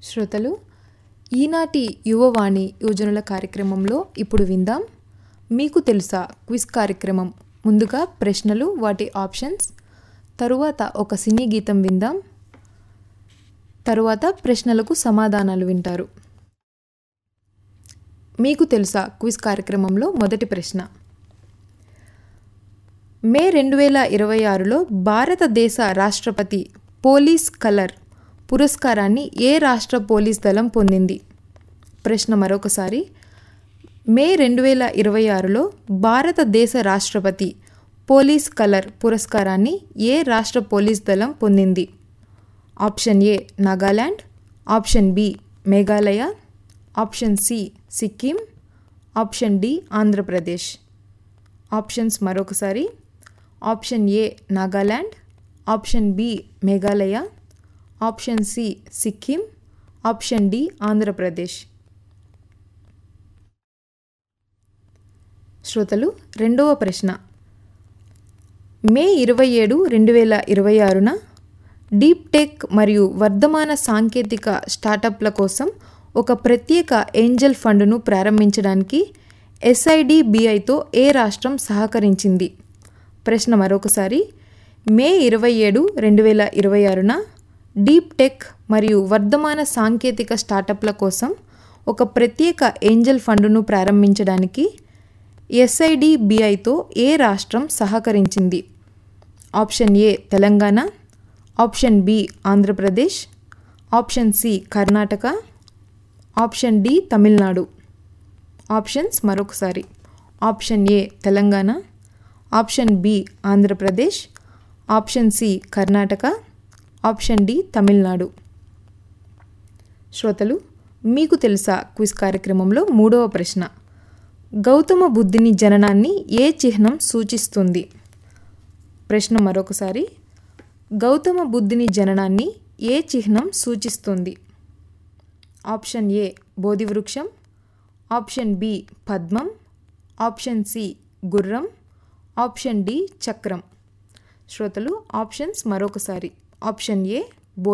శ్రోతలు ఈనాటి యువవాణి యోజనల కార్యక్రమంలో ఇప్పుడు విందాం మీకు తెలుసా క్విజ్ కార్యక్రమం ముందుగా ప్రశ్నలు వాటి ఆప్షన్స్ తరువాత ఒక సినీ గీతం విందాం తరువాత ప్రశ్నలకు సమాధానాలు వింటారు మీకు తెలుసా క్విజ్ కార్యక్రమంలో మొదటి ప్రశ్న మే రెండు వేల ఇరవై ఆరులో భారతదేశ రాష్ట్రపతి పోలీస్ కలర్ పురస్కారాన్ని ఏ రాష్ట్ర పోలీస్ దళం పొందింది ప్రశ్న మరొకసారి మే రెండు వేల ఇరవై ఆరులో భారతదేశ రాష్ట్రపతి పోలీస్ కలర్ పురస్కారాన్ని ఏ రాష్ట్ర పోలీస్ దళం పొందింది option A Nagaland option B Meghalaya option C Sikkim option D Andhra Pradesh options మరొకసారి option A Nagaland option B Meghalaya option C Sikkim option D Andhra Pradesh శ్రోతలు రెండవ ప్రశ్న మే ఇరవై ఏడు రెండు వేల ఇరవై ఆరున డీప్ టెక్ మరియు వర్ధమాన సాంకేతిక స్టార్టప్ల కోసం ఒక ప్రత్యేక ఏంజల్ ఫండ్ను ప్రారంభించడానికి ఎస్ఐడిబిఐతో ఏ రాష్ట్రం సహకరించింది ప్రశ్న మరొకసారి మే ఇరవై ఏడు రెండు వేల ఇరవై ఆరున డీప్ టెక్ మరియు వర్ధమాన సాంకేతిక స్టార్టప్ల కోసం ఒక ప్రత్యేక ఏంజల్ ఫండ్ను ప్రారంభించడానికి ఎస్ఐడిబిఐతో ఏ రాష్ట్రం సహకరించింది option A Telangana option B Andhra Pradesh option C Karnataka option D Tamil Nadu options మరొకసారి option A Telangana option B Andhra Pradesh option C Karnataka option D Tamil Nadu శ్రోతలు మీకు తెలుసా క్విజ్ కార్యక్రమంలో మూడవ ప్రశ్న గౌతమ బుద్ధుని జననాన్ని ఏ చిహ్నం సూచిస్తుంది ప్రశ్న మరొకసారి గౌతమ బుద్ధుని జననాన్ని ఏ చిహ్నం సూచిస్తుంది ఆప్షన్ ఏ బోధివృక్షం ఆప్షన్ బి పద్మం ఆప్షన్ సి గుర్రం ఆప్షన్ డి చక్రం శ్రోతలు ఆప్షన్స్ మరొకసారి ఆప్షన్ ఏ